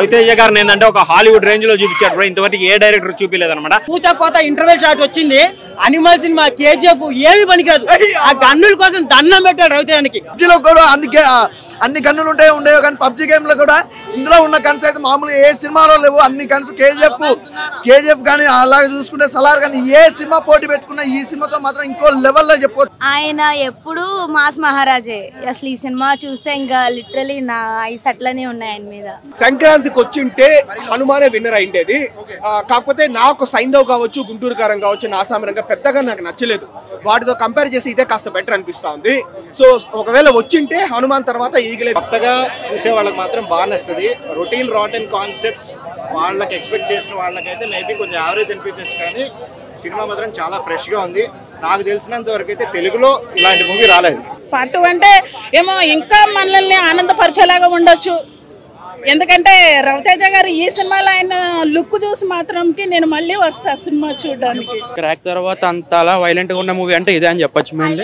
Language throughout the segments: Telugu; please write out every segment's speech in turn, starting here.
రవితేజ గారిని ఏంటంటే ఒక హాలీవుడ్ రేంజ్ లో చూపించాడు బ్రో ఇంతవరకు ఏ డైరెక్టర్ చూపించలేదు అనమాట పూచా కోత ఇంటర్వెల్ షాట్ వచ్చింది అనిమల్ సినిమా కేజీఎఫ్ ఏమి పనికిరాదు ఆ గన్నుల కోసం దండం పెట్టాడు రవితేజానికి పబ్జీలో కూడా అన్ని గే- ఆ, అన్ని గన్నులు ఉంటాయో ఉండేవో కానీ పబ్జీ గేమ్ లో కూడా ఇందులో ఉన్న గన్స్ అయితే మామూలుగా ఏ సినిమాలో లేవు అన్ని గన్స్ కేజీఎఫ్ కేజీఎఫ్ కానీ అలాగే చూసుకుంటే సలార్ కానీ ఏ సినిమా పోటీ పెట్టుకున్నా ఈ సినిమాతో మాత్రం ఇంకో లెవెల్లో చెప్పొచ్చు ఆయన ఎప్పుడు మాస్ మహారాజే అసలు ఈ సినిమా చూస్తే ఇంకా లిటరలీ నా ఐస్ అట్లనే ఉన్నాయి ఆయన మీద సంక్రాంతికి వచ్చింటే హనుమానే విన్నర్ అయిండేది ఆ, కాకపోతే నాకు సైంధవ్ కావచ్చు గుంటూరు కారం కావచ్చు నాసామరంగా పెద్దగా నాకు నచ్చలేదు వాటితో కంపేర్ చేసి ఇదే కాస్త బెటర్ అనిపిస్తా ఉంది సో ఒకవేళ వచ్చింటే హనుమాన్ తర్వాత ఈగలే కొత్తగా చూసే వాళ్ళకి మాత్రం బాగా నచ్చుతుంది రొటీన్ రాటన్ కాన్సెప్ట్స్ వాళ్ళకి ఎక్స్పెక్ట్ చేసిన వాళ్ళకైతే మేబీ కొంచెం యావరేజ్ అనిపించచ్చు కానీ సినిమా మాత్రం చాలా ఫ్రెష్గా ఉంది నాకు తెలిసినంత వరకు అయితే తెలుగులో ఇలాంటి మూవీ రాలేదు పార్ట్ అంటే ఏమో ఇంకా మనల్ని ఆనందపరిచేలాగా ఉండొచ్చు ఎందుకంటే రవితేజ గారు ఈ సినిమాలో ఆయన లుక్ చూసి మాత్రంకి నేను మళ్ళీ వస్తా సినిమా చూడడానికి క్రాక్ తర్వాత అంతలా వైలెంట్ గా ఉన్న మూవీ అంటే ఇదే అని చెప్పొచ్చు mainly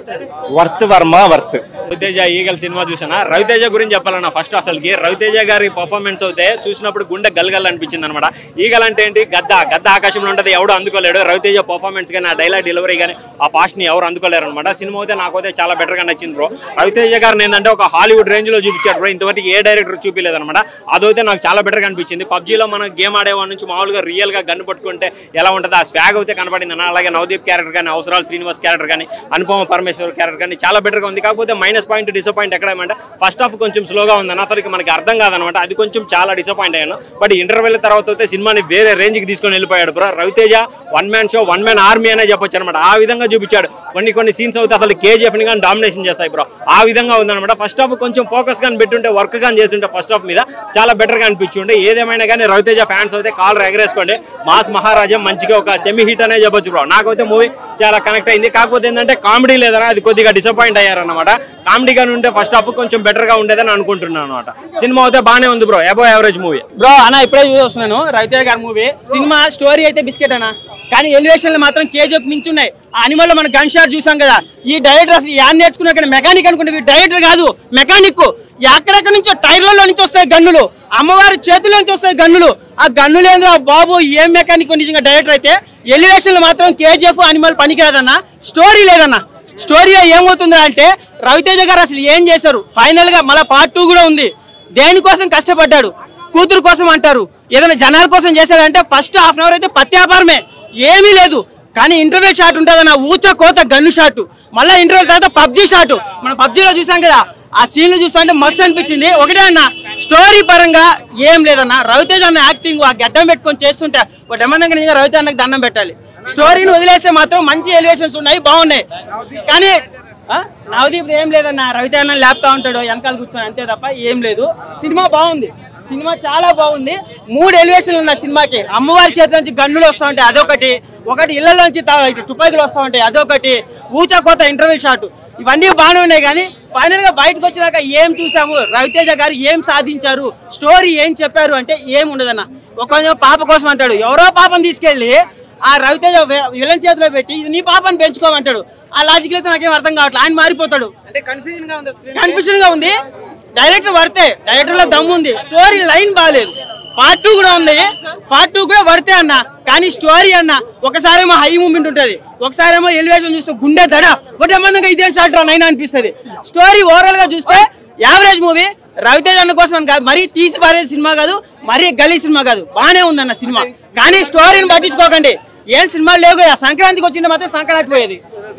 worth Varma worth Ravi Teja Eagle cinema చూసానా రవితేజ గురించి చెప్పాలన్నా ఫస్ట్ అసలుకి రవితేజ గారి పర్ఫార్మెన్స్ అయితే చూసినప్పుడు గుండె గల్గల్ అనిపించింది అనమాట ఈగల్ అంటే ఏంటి గద్ద గద్ద ఆకాశంలో ఉంటుంది ఎవడు అందుకోలేడు రవితేజ పర్ఫార్మెన్స్ కానీ ఆ డైలాగ్ డెలివరీ కానీ ఆ ఫాస్ట్ ని ఎవరు అందుకోలేరు అనమాట సినిమా అయితే నాకైతే చాలా బెటర్ గా నచ్చింది బ్రో రవితేజ గారిని ఏంటంటే ఒక హాలీవుడ్ రేంజ్ లో చూపించాడు బ్రో ఇంతవరకు ఏ డైరెక్టర్ చూపించలేదు అనమాట అదైతే నాకు చాలా బెటర్ గా అనిపించింది పబ్జీలో మనం గేమ్ ఆడేవాడి నుంచి మామూలుగా రియల్ గా గన్ పట్టుకుంటే ఎలా ఉంటుంది ఆ స్వాగ్ అయితే కనపడింది అన్న అలాగే నవదీప్ క్యారెక్టర్ కానీ అవసరాలు శ్రీనివాస్ క్యారెక్టర్ కానీ అనుపమ పరమేశ్వర్ క్యారెక్టర్ కానీ చాలా బెటర్ గా ఉంది కాకపోతే మైనస్ పాయింట్ డిసప్పాయింట్ ఎక్కడ ఏమంటే ఫస్ట్ హాఫ్ కొంచెం స్లోగా ఉంది అన్న అసలుకి మనకి అర్థం కాదనమాట అది కొంచెం చాలా డిసప్పాయింట్ అయ్యాను బట్ ఇంటర్వెల్ తర్వాత అయితే సినిమాని వేరే రేంజ్ కి తీసుకొని వెళ్ళిపోయాడు bro Ravi Teja one man show one man army అనే చెప్పొచ్చు అనమాట ఆ విధంగా చూపించాడు కొన్ని కొన్ని సీన్స్ అయితే అసలు కేజీఎఫ్ ని కానీ డామినేషన్ చేస్తాయి బ్రో ఆ విధంగా ఉందన్నమాట ఫస్ట్ హాఫ్ కొంచెం ఫోకస్ కానీ పెట్టుంటే వర్క్ కానీ చేస్తుంటే ఫస్ట్ హాఫ్ మీద చాలా బెటర్ గా అనిపించుండే ఏదేమైనా కానీ రవితేజ ఫ్యాన్స్ అయితే కాల్ ఎగరేసుకోండి మాస్ మహారాజా మంచిగా ఒక సెమీ హిట్ అనే చెప్పొచ్చు బ్రో నాకైతే మూవీ చాలా కనెక్ట్ అయింది కాకపోతే ఏంటంటే కామెడీ లేదనా అది కొద్దిగా డిసప్పాయింట్ అయ్యారన్నమాట కామెడీ గానీ ఉంటే ఫస్ట్ హాఫ్ కొంచెం బెటర్ గా ఉండేదని అనుకుంటున్నాను అనమాట సినిమా అయితే బాగానే ఉంది బ్రో అబో యావరేజ్ మూవీ బ్రో అన్న ఇప్పుడే చూస్తున్నాను రవితేజ గారి మూవీ సినిమా స్టోరీ అయితే బిస్కెట్ అన్న కానీ ఎలివేషన్లు మాత్రం కేజీఎఫ్ మించి ఉన్నాయి ఆ అనిమల్ మనం గన్ షాట్ చూసాం కదా ఈ డైరెక్టర్ అసలు యాన్ నేర్చుకున్నా కానీ మెకానిక్ అనుకుంటే వీడు డైరెక్టర్ కాదు మెకానిక్ ఎక్కడెక్కడి నుంచో టైర్లలో నుంచి వస్తాయి గన్నులు అమ్మవారి చేతిలో నుంచి వస్తాయి గన్నులు ఆ గన్నులు ఏంద్రా బాబు ఏం మెకానిక్ నిజంగా డైరెక్టర్ అయితే ఎలివేషన్లు మాత్రం కేజీఎఫ్ అనిమల్ పనికిరాదన్న స్టోరీ లేదన్న స్టోరీ ఏమవుతుందా అంటే రవితేజ గారు అసలు ఏం చేశారు ఫైనల్ గా మళ్ళీ పార్ట్ టూ కూడా ఉంది దేనికోసం కష్టపడ్డాడు కూతురు కోసం అంటారు ఏదైనా జనాల కోసం చేశాడంటే ఫస్ట్ హాఫ్ అన్ అవర్ అయితే పత్యాపారమే ఏమీ లేదు కానీ ఇంటర్వ్యూ షాట్ ఉంటుంది నా ఊచ కోత గన్ను షాట్ మళ్ళీ ఇంటర్వ్యూ తర్వాత పబ్జీ షాట్ మనం పబ్జీలో చూసాం కదా ఆ సీన్లు చూస్తుంటే మస్తు అనిపించింది ఒకటే అన్న స్టోరీ పరంగా ఏం లేదన్న రవితేజ అన్న యాక్టింగ్ ఆ గడ్డం పెట్టుకొని చేస్తుంటే ఒక డెమందంగా నిజంగా రవితేజ అన్నకి దండం పెట్టాలి స్టోరీని వదిలేస్తే మాత్రం మంచి ఎలివేషన్స్ ఉన్నాయి బాగున్నాయి కానీ ఆ? నవదీప్ ఏం లేదన్న రవితేజ అన్న లేపుతా ఉంటాడు వెనకాల కూర్చొని అంతే తప్ప ఏం లేదు సినిమా బాగుంది సినిమా చాలా బాగుంది మూడు ఎలివేషన్లు ఉన్నాయి సినిమాకి అమ్మవారి చేతి నుంచి గన్నులు వస్తూ ఉంటాయి అదొకటి ఒకటి ఇళ్లలోంచి తా- ఇటు తుపాకులు వస్తూ ఉంటాయి అదొకటి ఊచా కోత ఇంటర్వ్యూ షాట్ ఇవన్నీ బాగానే ఉన్నాయి కానీ ఫైనల్ గా బయటకు వచ్చినాక ఏం చూసాము రవితేజ గారు ఏం సాధించారు స్టోరీ ఏం చెప్పారు అంటే ఏం ఉండదన్న ఒక పాప కోసం అంటాడు ఎవరో పాపం తీసుకెళ్ళి ఆ రవితేజ వే- విలన్ చేతిలో పెట్టి ఇది నీ పాపని పెంచుకోమంటాడు ఆ లాజిక్ అయితే నాకేం అర్థం కావట్లేదు ఆయన మారిపోతాడు కన్ఫ్యూజన్ గా ఉంది డైరెక్టర్ వర్తే డైరెక్టర్ లో దమ్ము ఉంది స్టోరీ లైన్ బాగాలేదు పార్ట్ టూ కూడా ఉంది పార్ట్ టూ కూడా వర్తే అన్న కానీ స్టోరీ అన్న ఒకసారేమో హై మూమెంట్ ఉంటది ఒకసారేమో ఎలివేషన్ చూస్తే గుండె దడ ఒకటే మందిగా ఇదేం షార్ట్ రా నైనా అనిపిస్తుంది స్టోరీ ఓవరాల్ గా చూస్తే యావరేజ్ మూవీ రవితేజ అన్న కోసం అని కాదు మరీ తీసి పారే సినిమా కాదు మరీ గలీ సినిమా కాదు బానే ఉందన్న సినిమా కానీ స్టోరీని పట్టించుకోకండి ఏం సినిమాలు లేవు కదా సంక్రాంతికి వచ్చింది మాత్రం సంక్రాంతికి పోయేది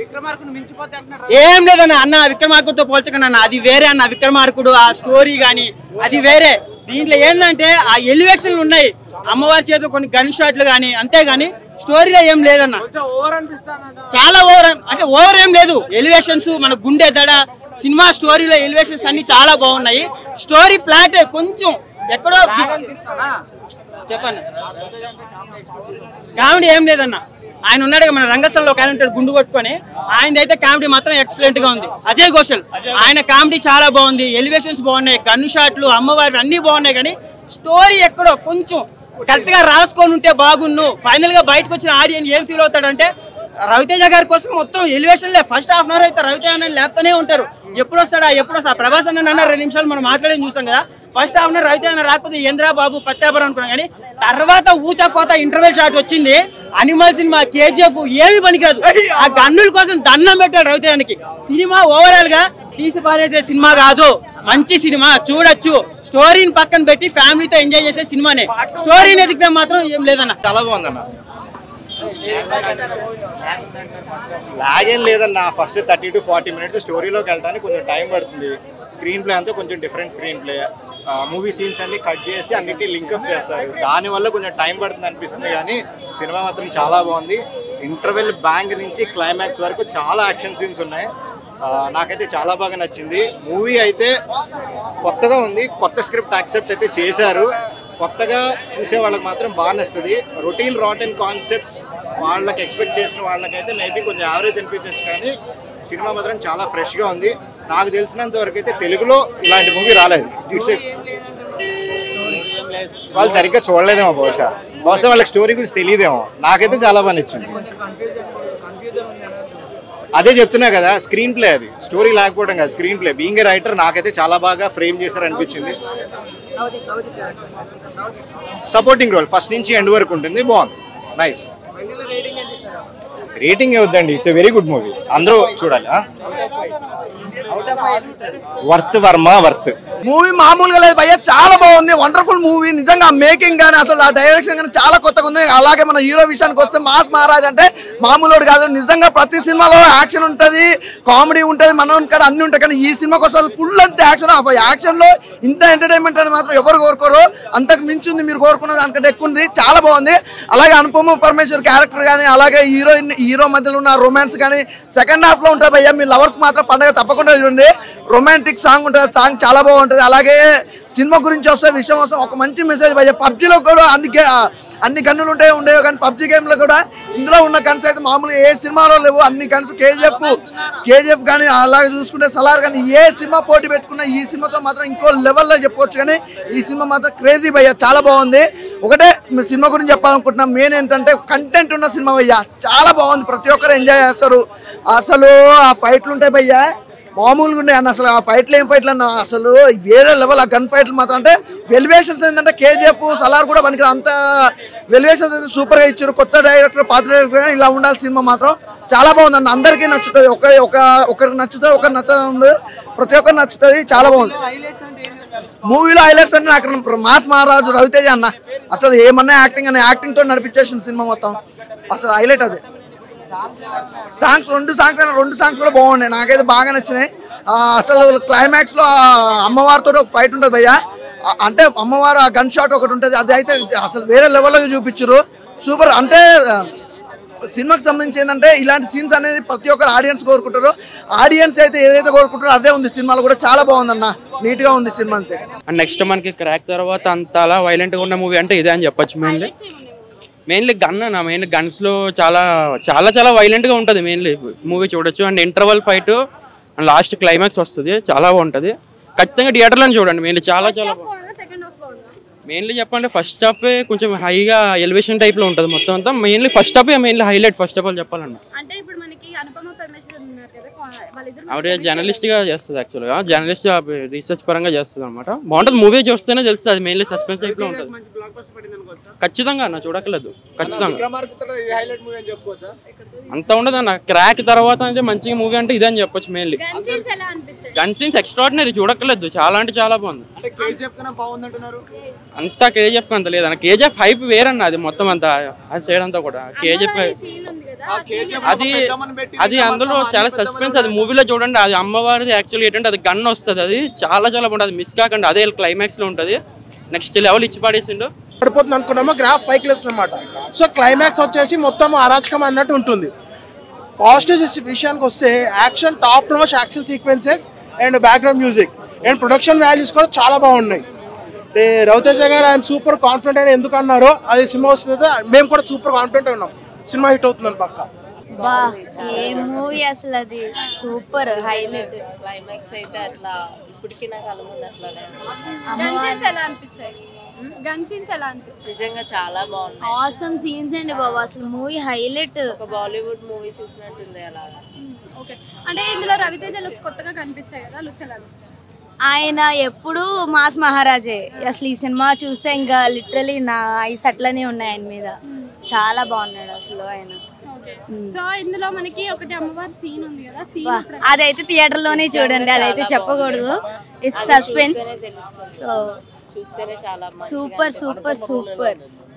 ఏం లేదన్న అన్న విక్రమార్కుడితో పోల్చకండి అన్న అది వేరే అన్న విక్రమార్కుడు ఆ స్టోరీ గాని అది వేరే దీంట్లో ఏంటంటే ఆ ఎలివేషన్లు ఉన్నాయి అమ్మవారి చేతిలో కొన్ని గన్ షాట్లు కానీ అంతేగాని స్టోరీలో ఏం లేదన్న చాలా ఓవర్ అంటే ఓవర్ ఏం లేదు ఎలివేషన్స్ మన గుండె దడ సినిమా స్టోరీలో ఎలివేషన్స్ అన్ని చాలా బాగున్నాయి స్టోరీ ప్లాట్ కొంచెం ఎక్కడో బిస్- చెప్పండి కామెడీ ఏం లేదన్న ఆయన ఉన్నాడు కదా, మన రంగస్థలంలో ఒక ఆయన ఉంటాడు గుండు కొట్టుకొని ఆయన అయితే కామెడీ మాత్రం ఎక్సలెంట్ గా ఉంది అజయ్ ఘోషల్ ఆయన కామెడీ చాలా బాగుంది ఎలివేషన్స్ బాగున్నాయి గన్ షాట్లు అమ్మవారి అన్ని బాగున్నాయి కానీ స్టోరీ ఎక్కడో కొంచెం కరెక్ట్ గా రాసుకొని ఉంటే బాగున్ను ఫైనల్ గా బయటకు వచ్చిన ఆడియన్స్ ఏం ఫీల్ అవుతాడంటే రవితేజ గారి కోసం మొత్తం ఎలివేషన్ లే ఫస్ట్ హాఫ్ అన్ అవర్ అయితే రవితేజ అన్న లేపుతూనే ఉంటారు ఎప్పుడు వస్తాడా ఎప్పుడు వస్తా ప్రభాస్ అన్న అన్న రెండు నిమిషాలు మనం మాట్లాడేది చూసాం కదా ఫస్ట్ హాఫ్ లో రవితేజ రాకపోతే ఏంద్రా బాబు పత్యాపురం అనుకున్నాం కానీ తర్వాత ఊచా కోత ఇంటర్వెల్ షాట్ వచ్చింది అనిమల్ సినిమా కేజీఎఫ్ ఏమి పనికిరాదు ఆ గన్నుల కోసం దండం పెట్టాడు రవితేజకి సినిమా ఓవరాల్ గా తీసి పారేసే సినిమా కాదు మంచి సినిమా చూడొచ్చు స్టోరీని పక్కన పెట్టి ఫ్యామిలీతో ఎంజాయ్ చేసే సినిమానే స్టోరీని ఎదిగితే మాత్రం ఏం లేదన్న చాలా బాగుందన్న లాగేం లేదన్న first thirty to forty minutes స్టోరీలోకి వెళ్ళడానికి కొంచెం టైం పడుతుంది స్క్రీన్ ప్లే అంతా కొంచెం different screen play movie scenes అన్ని కట్ చేసి అన్నిటిని లింకప్ చేస్తారు దానివల్ల కొంచెం టైం పడుతుంది అనిపిస్తుంది కానీ సినిమా మాత్రం చాలా బాగుంది ఇంటర్వెల్ బ్యాంక్ నుంచి క్లైమాక్స్ వరకు చాలా యాక్షన్ సీన్స్ ఉన్నాయి ఆ, నాకైతే చాలా బాగా నచ్చింది మూవీ అయితే కొత్తగా ఉంది కొత్త స్క్రిప్ట్ యాక్సెప్ట్ అయితే చేశారు కొత్తగా చూసే వాళ్ళకి మాత్రం బాగా నచ్చుతుంది రొటీన్ రాటన్ కాన్సెప్ట్స్ వాళ్ళకి ఎక్స్పెక్ట్ చేసిన వాళ్ళకైతే మేబీ కొంచెం యావరేజ్ అనిపించచ్చు కానీ సినిమా మాత్రం చాలా ఫ్రెష్గా ఉంది నాకు తెలిసినంత వరకు అయితే తెలుగులో ఇలాంటి మూవీ రాలేదు ఇట్స్ వాళ్ళు సరిగ్గా చూడలేదేమో బహుశా బహుశా వాళ్ళకి స్టోరీ గురించి తెలియదేమో నాకైతే చాలా బాగా నచ్చింది అదే చెప్తున్నా కదా స్క్రీన్ ప్లే అది స్టోరీ లేకపోవడం కదా screen play being a writer నాకైతే చాలా బాగా ఫ్రేమ్ చేశారు అనిపించింది సపోర్టింగ్ రోల్ ఫస్ట్ నుంచి ఎండ్ వరకు ఉంటుంది బాగుంది నైస్ రేటింగ్ వద్దండి it's a very good movie అందరూ చూడాలి వర్త్ వర్మ వర్త్ మూవీ మామూలుగా లేదు భయ్య చాలా బాగుంది వండర్ఫుల్ మూవీ నిజంగా మేకింగ్ కానీ అసలు ఆ డైరెక్షన్ కానీ చాలా కొత్తగా ఉంది అలాగే మన హీరో విషయానికి వస్తే మాస్ మహారాజ్ అంటే మామూలు కాదు నిజంగా ప్రతి సినిమాలో యాక్షన్ ఉంటుంది కామెడీ ఉంటుంది మనం కాడ అన్ని ఉంటాయి కానీ ఈ సినిమాకి వస్తే ఫుల్ అంత యాక్షన్ ఆ యాక్షన్ లో ఇంత ఎంటర్టైన్మెంట్ అని మాత్రం ఎవరు కోరుకోరు అంతకు మించి ఉంది మీరు కోరుకున్న దానికంటే ఎక్కువ ఉంది చాలా బాగుంది అలాగే అనుపమ పరమేశ్వర్ క్యారెక్టర్ కానీ అలాగే హీరోయిన్ హీరో మధ్యలో ఉన్న రొమాన్స్ కానీ సెకండ్ హాఫ్ లో ఉంటుంది భయ్య మీ లవర్స్ మాత్రం పండగ తప్పకుండా చూడండి రొమాంటిక్ సాంగ్ ఉంటుంది సాంగ్ చాలా బాగుంటుంది అలాగే సినిమా గురించి వస్తే విషయం వస్తే ఒక మంచి మెసేజ్ భయ్య పబ్జీలో కూడా అన్ని గే- అన్ని గన్నులు ఉంటాయి ఉండేవి కానీ పబ్జీ గేమ్లో కూడా ఇందులో ఉన్న గన్స్ అయితే మామూలుగా ఏ సినిమాలో లేవు అన్ని గన్స్ కేజీఎఫ్ కేజీఎఫ్ కానీ అలాగే చూసుకుంటే సలార్ కానీ ఏ సినిమా పోటీ పెట్టుకున్నా ఈ సినిమాతో మాత్రం ఇంకో లెవెల్లో చెప్పొచ్చు కానీ ఈ సినిమా మాత్రం క్రేజీ భయ్య చాలా బాగుంది ఒకటే మీ సినిమా గురించి చెప్పాలనుకుంటున్నాం మెయిన్ ఏంటంటే కంటెంట్ ఉన్న సినిమా భయ్య చాలా బాగుంది ప్రతి ఒక్కరు ఎంజాయ్ చేస్తారు అసలు ఆ ఫైట్లు ఉంటాయి భయ్య మామూలుగా ఉండే అన్న అసలు ఆ ఫైట్లు ఏం ఫైట్లు అన్న అసలు వేరే లెవెల్ ఆ గన్ ఫైట్లు మాత్రం అంటే వెలివేషన్స్ ఏంటంటే కేజీఎఫ్ సలార్ కూడా మనకి అంత వెలివేషన్స్ అయితే సూపర్గా ఇచ్చారు కొత్త డైరెక్టర్ పాత డైరెక్టర్ ఇలా ఉండాలి సినిమా మాత్రం చాలా బాగుంది అన్న అందరికీ నచ్చుతుంది ఒక ఒక ఒకరికి నచ్చుతుంది ఒకరికి నచ్చదు ప్రతి ఒక్కరు నచ్చుతుంది చాలా బాగుంది మూవీలో హైలైట్స్ అంటే నాకు మాస్ మహారాజు రవితేజ అన్న అసలు ఏమన్నా యాక్టింగ్ అనే యాక్టింగ్ తో నడిపించేసింది సినిమా మొత్తం అసలు హైలైట్ అది సాంగ్స్ రెండు సాంగ్స్ అయినా రెండు సాంగ్స్ కూడా బాగున్నాయి నాకైతే బాగా నచ్చినాయి ఆ, అసలు క్లైమాక్స్ లో ఆ అమ్మవారితో ఒక ఫైట్ ఉంటుంది భయ్య ఆ, అంటే అమ్మవారు ఆ గన్ షాట్ ఒకటి ఉంటుంది అది అయితే అసలు వేరే లెవెల్లో చూపించారు సూపర్ అంటే ఆ, సినిమాకి సంబంధించి ఏంటంటే ఇలాంటి సీన్స్ అనేది ప్రతి ఒక్కరు ఆడియన్స్ కోరుకుంటారు ఆడియన్స్ అయితే ఏదైతే కోరుకుంటారో అదే ఉంది సినిమాలో కూడా చాలా బాగుందన్న నీట్ గా ఉంది సినిమా అంతే అండ్ నెక్స్ట్ మనకి క్రాక్ తర్వాత అంత అలా వైలెంట్ గా ఉన్న మూవీ అంటే ఇదే అని చెప్పొచ్చు మెయిన్లీ మెయిన్లీ గన్ అన్న మెయిన్ గన్స్ లో చాలా చాలా చాలా వైలెంట్ గా ఉంటుంది మెయిన్లీ మూవీ చూడొచ్చు and interval fight and last climax వస్తుంది చాలా బాగుంటుంది ఖచ్చితంగా థియేటర్లో చూడండి మెయిన్లీ చాలా చాలా బాగుంటుంది మెయిన్లీ చెప్పండి ఫస్ట్ హాఫ్ కొంచెం హైగా ఎలివేషన్ టైప్ లో ఉంటుంది మొత్తం అంతా mainly first half mainly highlight first half all చెప్పాలన్న అంటే ఇప్పుడు మనకి అనుపమ పరమేశ్వరన్ ఉన్నారు కదా వాళ్ళిద్దరు ఆవిడ జర్నలిస్ట్ గా చేస్తుంది యాక్చువల్గా జర్నలిస్ట్ రీసెర్చ్ పరంగా చేస్తుంది అనమాట బాగుంటుంది మూవీ చూస్తేనే తెలుస్తుంది అది మెయిన్లీ సస్పెన్స్ టైప్ లో ఉంటుంది ఖచ్చితంగా అన్న చూడట్లేదు ఖచ్చితంగా అంత ఉండదు అన్న క్రాక్ తర్వాత అంటే మంచిగా మూవీ అంటే ఇదే అని చెప్పొచ్చు మెయిన్లీ గన్ సీన్స్ ఎలా అనిపించాయి గన్ సీన్స్ ఎక్స్ట్రాడినరీ చూడక్కర్లేదు చాలా అంటే చాలా బాగుంది అంతా కేజీఎఫ్ అంత లేదన్న కేజీఎఫ్ హైప్ వేరన్న అది మొత్తం అంతా అది సైడ్ అంతా కూడా కేజీఎఫ్ సీన్ ఉంది కదా అది అది అందులో చాలా సస్పెన్స్ అది మూవీలో చూడండి అది అమ్మవారిది యాక్చువల్గా ఏంటంటే అది గన్ వస్తుంది అది చాలా చాలా బాగుంటుంది మిస్ కాకండి అదే క్లైమాక్స్ లో ఉంటుంది నెక్స్ట్ లెవెల్ ఇచ్చి పడేసిండు పడిపోతుంది అనుకున్నామో గ్రాఫ్ పైకి లేస్తుంది అనమాట సో క్లైమాక్స్ వచ్చేసి మొత్తం అరాచకం అన్నట్టు ఉంటుంది పాజిటివ్స్ విషయానికి వస్తే action top notch action sequences and background music and production values కూడా చాలా బాగున్నాయి అంటే రవితేజ గారు ఆయన సూపర్ కాన్ఫిడెంట్ అని ఎందుకు అన్నారో అది సినిమా వస్తుంది మేము కూడా సూపర్ కాన్ఫిడెంట్ ఉన్నాం సినిమా హిట్ అవుతుందని పక్క బా ఏ మూవీ అసలు అది సూపర్ హైలైట్ క్లైమాక్స్ అయితే అట్లా ఇప్పటికీ నాకు కళ్ళ ముందు అట్లానే గన్ సీన్స్ ఎలా అనిపించాయి గన్ సీన్స్ ఎలా అనిపించాయి నిజంగా చాలా బాగున్నాయి ఆసమ్ సీన్స్ అండి బాబు అసలు మూవీ హైలైట్ ఒక బాలీవుడ్ మూవీ చూసినట్టుంది అలాగా ఓకే అంటే ఇందులో రవితేజ లుక్స్ కొత్తగా కనిపించాయి కదా లుక్స్ ఎలా అనిపించాయి ఆయన ఎప్పుడు మాస్ మహారాజే అసలు ఈ సినిమా చూస్తే ఇంకా లిటరలీ నా ఐస్ అట్లనే ఉన్నాయి ఆయన మీద చాలా బాగున్నాడు అసలు ఆయన సో ఇందులో మనకి ఒకటి అమ్మవారి సీన్ ఉంది కదా వా, సీన్ అదైతే థియేటర్ లోనే చూడండి అదైతే చెప్పకూడదు ఇట్స్ సస్పెన్స్ సో చూస్తేనే చాలా సూపర్ సూపర్ సూపర్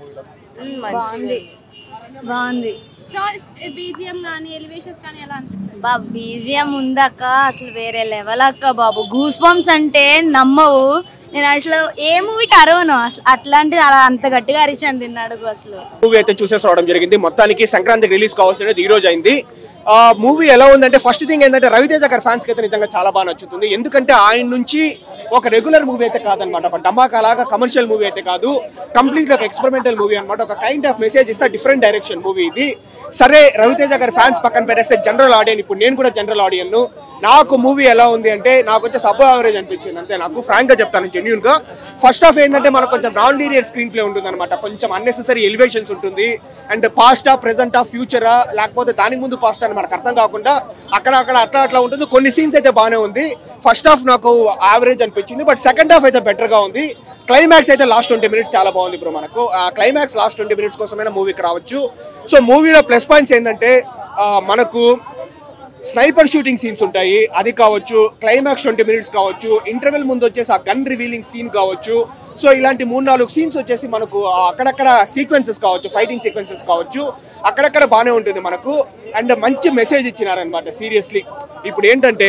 బాగుంది బాగుంది సో బీజిఎం కానీ ఎలివేషన్స్ కానీ ఎలా అనిపించింది బా బీజిఎం ఉందక్క అసలు వేరే లెవెల్ అక్క బాబు గూస్ బంప్స్ అంటే నమ్మవు నేను అసలు ఏ మూవీకి అరవను అసలు అట్లాంటిది అలా అంత గట్టిగా అరిచాను తిన్నాడు అసలు మూవీ అయితే చూసేసి రావడం జరిగింది మొత్తానికి సంక్రాంతికి రిలీజ్ కావాల్సినది ఈ రోజు అయింది ఆ మూవీ ఎలా ఉందంటే ఫస్ట్ థింగ్ ఏంటంటే రవితేజ గారి ఫ్యాన్స్ కి అయితే నిజంగా చాలా బాగా నచ్చుతుంది ఎందుకంటే ఆయన నుంచి ఒక రెగ్యులర్ మూవీ అయితే కాదనమాట ఒక డమాకా లాగా కమర్షియల్ మూవీ అయితే కాదు కంప్లీట్ ఒక ఎక్స్పెరిమెంటల్ మూవీ అనమాట ఒక కైండ్ ఆఫ్ మెసేజ్ ఇస్తే డిఫరెంట్ డైరెక్షన్ మూవీ ఇది సరే రవితేజ గారి ఫ్యాన్స్ పక్కన పెట్టేస్తే జనరల్ ఆడియన్ ఇప్పుడు నేను కూడా జనరల్ ఆడియన్ నాకు మూవీ ఎలా ఉంది అంటే నాకు వచ్చే సబ్ యావరేజ్ అనిపించింది అంతే నాకు ఫ్రాంక్ గా చెప్తాను జెన్యున్ గా ఫస్ట్ హాఫ్ ఏంటంటే మనకు కొంచెం నాన్ లీనియర్ స్క్రీన్ ప్లే ఉంటుంది అనమాట కొంచెం అన్నెసెసరీ ఎలివేషన్స్ ఉంటుంది అండ్ పాస్టా ప్రెసెంటా ఫ్యూచరా లేకపోతే దానికి ముందు పాస్ట్ అని మనకు అర్థం కాకుండా అక్కడ అక్కడ అట్లా అట్లా ఉంటుంది కొన్ని సీన్స్ అయితే బాగానే ఉంది ఫస్ట్ హాఫ్ నాకు యావరేజ్ అనిపించింది బట్ సెకండ్ హాఫ్ అయితే better గా ఉంది క్లైమాక్స్ అయితే లాస్ట్ ట్వంటీ మినిట్స్ చాలా బాగుంది ఇప్పుడు మనకు ఆ క్లైమాక్స్ లాస్ట్ ట్వంటీ మినిట్స్ కోసమైనా మూవీకి రావచ్చు సో మూవీలో ప్లస్ పాయింట్స్ ఏంటంటే ఆ, మనకు స్నైపర్ షూటింగ్ సీన్స్ ఉంటాయి అది కావచ్చు క్లైమాక్స్ ట్వంటీ మినిట్స్ కావచ్చు ఇంటర్వెల్ ముందు వచ్చేసి ఆ గన్ రివీలింగ్ సీన్ కావచ్చు సో ఇలాంటి మూడు నాలుగు సీన్స్ వచ్చేసి మనకు ఆ అక్కడక్కడ సీక్వెన్సెస్ కావచ్చు ఫైటింగ్ సీక్వెన్సెస్ కావచ్చు అక్కడక్కడ బాగానే ఉంటుంది మనకు అండ్ మంచి మెసేజ్ ఇచ్చినారనమాట సీరియస్లీ ఇప్పుడు ఏంటంటే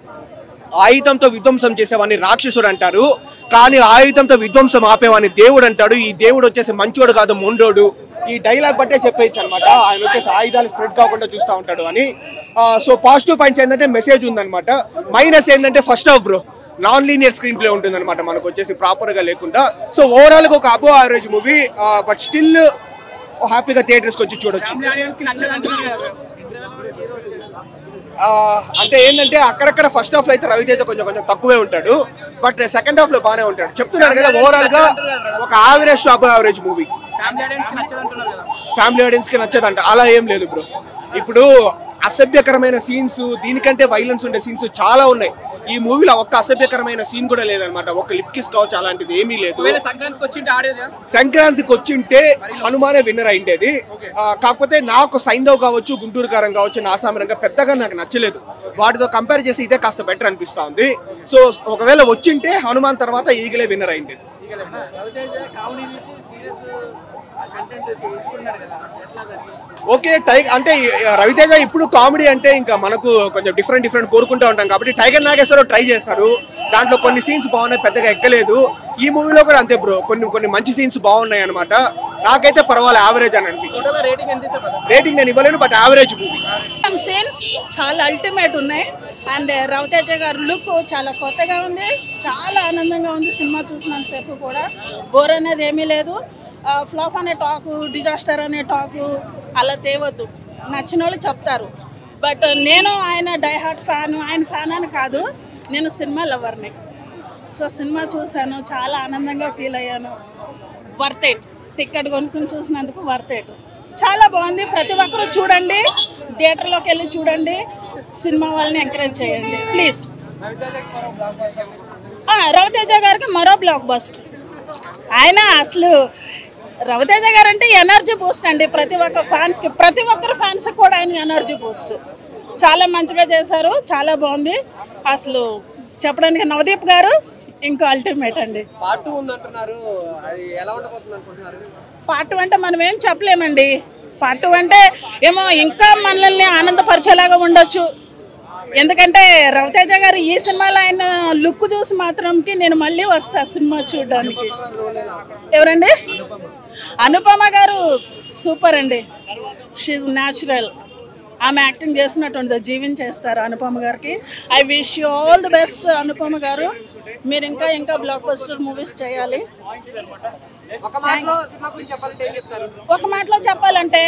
ఆయుధంతో విధ్వంసం చేసేవాడిని రాక్షసుడు అంటారు కానీ ఆయుధంతో విధ్వంసం ఆపేవాడిని దేవుడు అంటాడు ఈ దేవుడు వచ్చేసి మంచోడు కాదు మొండోడు ఈ డైలాగ్ బట్టే చెప్పేయచ్చు అనమాట ఆయన వచ్చేసి ఆయుధాలు స్ప్రెడ్ కాకుండా చూస్తూ ఉంటాడు అని సో పాజిటివ్ పాయింట్స్ ఏంటంటే మెసేజ్ ఉందన్నమాట మైనస్ ఏంటంటే first half bro non linear screen play ఉంటుంది అనమాట మనకు వచ్చేసి ప్రాపర్ గా లేకుండా సో ఓవరాల్ గా ఒక అబో యావరేజ్ మూవీ బట్ స్టిల్ హ్యాపీగా థియేటర్స్కి వచ్చి చూడొచ్చు ఆ, అంటే ఏంటంటే అక్కడక్కడ ఫస్ట్ హాఫ్ లో అయితే రవితేజ కొంచెం కొంచెం తక్కువే ఉంటాడు బట్ సెకండ్ హాఫ్ లో బాగానే ఉంటాడు చెప్తున్నాడు కదా ఓవరాల్ గా ఒక average top average movie family audience కి నచ్చదంట అలా ఏం లేదు బ్రో ఇప్పుడు అసభ్యకరమైన సీన్స్ దీనికంటే వైలెన్స్ ఉండే సీన్స్ చాలా ఉన్నాయి ఈ మూవీలో ఒక్క అసభ్యకరమైన సీన్ కూడా లేదనమాట ఒక లిప్ కిస్ కావచ్చు అలాంటిది ఏమీ లేదు సంక్రాంతికి వచ్చింటే ఆడేది సంక్రాంతికి వచ్చింటే హనుమానే విన్నర్ అయిండేది ఆ, కాకపోతే నాకు సైంధవ్ కావచ్చు గుంటూరు కారం కావచ్చు నాసామరంగా పెద్దగా నాకు నచ్చలేదు వాటితో కంపేర్ చేసి ఇదే కాస్త బెటర్ అనిపిస్తా ఉంది సో ఒకవేళ వచ్చింటే హనుమాన్ తర్వాత ఈగలే విన్నర్ అయిండేది ఓకే టై అంటే ఈ రవితేజ ఇప్పుడు కామెడీ అంటే ఇంకా మనకు కొంచెం డిఫరెంట్ డిఫరెంట్ కోరుకుంటూ ఉంటాం కాబట్టి టైగర్ నాగేశ్వరరావు ట్రై చేస్తారు దాంట్లో కొన్ని సీన్స్ బాగున్నాయి పెద్దగా ఎక్కలేదు ఈ మూవీలో కూడా అంతే బ్రో కొన్ని కొన్ని మంచి సీన్స్ బాగున్నాయి అనమాట నాకైతే పర్వాలేదు యావరేజ్ అని అనిపించింది రేటింగ్ నేను ఇవ్వలేను బట్ యావరేజ్ మూవీ సీన్స్ చాలా అల్టిమేట్ ఉన్నాయి అండ్ రవితేజ గారి లుక్ చాలా కొత్తగా ఉంది చాలా ఆనందంగా ఉంది సినిమా చూసినంతసేపు కూడా బోర్ అనేది ఏమీ లేదు ఫ్లాప్ అనే టాకు డిజాస్టర్ అనే టాకు అలా తేవద్దు నచ్చిన వాళ్ళు చెప్తారు బట్ నేను ఆయన డైహార్ట్ ఫ్యాన్ ఆయన ఫ్యాన్ అని కాదు నేను సినిమా లవర్ని సో సినిమా చూశాను చాలా ఆనందంగా ఫీల్ అయ్యాను వర్త్ ఇట్ టికెట్ కొనుక్కుని చూసినందుకు వర్త్ ఇట్ చాలా బాగుంది ప్రతి ఒక్కరూ చూడండి థియేటర్లోకి వెళ్ళి చూడండి సినిమా వాళ్ళని ఎంకరేజ్ చేయండి ప్లీజ్ రవితేజ గారికి మరో బ్లాక్ బస్ట్ ఆయన అసలు రవితేజ గారు అంటే ఎనర్జీ బూస్ట్ అండి ప్రతి ఒక్క ఫ్యాన్స్కి ప్రతి ఒక్కరి ఫ్యాన్స్కి కూడా ఆయన ఎనర్జీ బూస్ట్ చాలా మంచిగా చేశారు చాలా బాగుంది అసలు చెప్పడానికి నవదీప్ గారు ఇంకా అల్టిమేట్ అండి పార్ట్ టూ ఉందంటున్నారు అది ఎలా ఉండబోతుంది అనుకుంటున్నారు పార్ట్ టూ అంటే మనం ఏం చెప్పలేమండి పార్ట్ టూ అంటే ఏమో ఇంకా మనల్ని ఆనందపరిచేలాగా ఉండొచ్చు ఎందుకంటే రవితేజ గారు ఈ సినిమాలో ఆయన లుక్ చూసి మాత్రంకి నేను మళ్ళీ వస్తా సినిమా చూడడానికి ఎవరండి అనుపమ గారు సూపర్ అండి షీఈ్ న్యాచురల్ ఆమె యాక్టింగ్ చేసినట్టు ఉంటుంది జీవించేస్తారు అనుపమ గారికి I wish you all the best Anupama గారు మీరు ఇంకా ఇంకా బ్లాక్ బస్టర్ మూవీస్ చేయాలి ఒక మాటలో సినిమా గురించి చెప్పాలంటే ఏం చెప్తారు ఒక మాటలో చెప్పాలంటే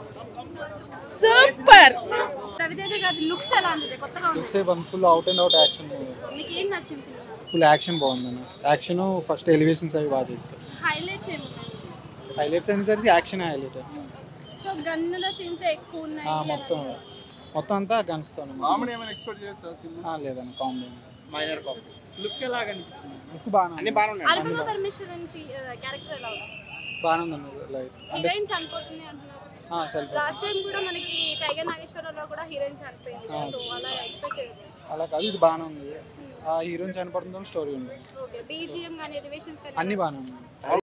సూపర్ రవితేజ గారి లుక్స్ ఎలా ఉంది కొత్తగా ఉంది looks one full out and out action మీకు ఏం నచ్చింది ఫుల్ యాక్షన్ బాగుందన్న యాక్షన్ ఫస్ట్ ఎలివేషన్స్ అవి బాగా చేస్తారు హైలైట్స్ ఏమున్నాయి హైలైట్స్ అనేసరికి యాక్షన్ హైలైట్ సో గన్నుల సీన్స్ ఎక్కువ ఉన్నాయి మొత్తం మొత్తం అంతా గన్స్తో లేదన్న కామెడీ మైనర్ కామెడీ లుక్ ఎలాగా లుక్ బాగానే అన్ని బాగానే ఉన్నాయి అనుపమ పరమేశ్వరన్ క్యారెక్టర్ ఎలా ఉంది బాగానే ఉందండి లైక్ అంటే హీరోయిన్ చనిపోతుంది అంటున్నారు సెల్ఫ్ లాస్ట్ టైం కూడా మనకి టైగర్ నాగేశ్వరరావులో కూడా హీరోయిన్ చనిపోయింది ఆ. సో అలా ఎక్స్పెక్ట్ చేయొచ్చు అలా కాదు ఇది బాగానే ఉంది ఆ హీరోయిన్ చనిపోతుందని స్టోరీ ఉంది ఓకే బీజిఎం కానీ ఎలివేషన్స్ కానీ అన్ని బాగానే ఉన్నాయి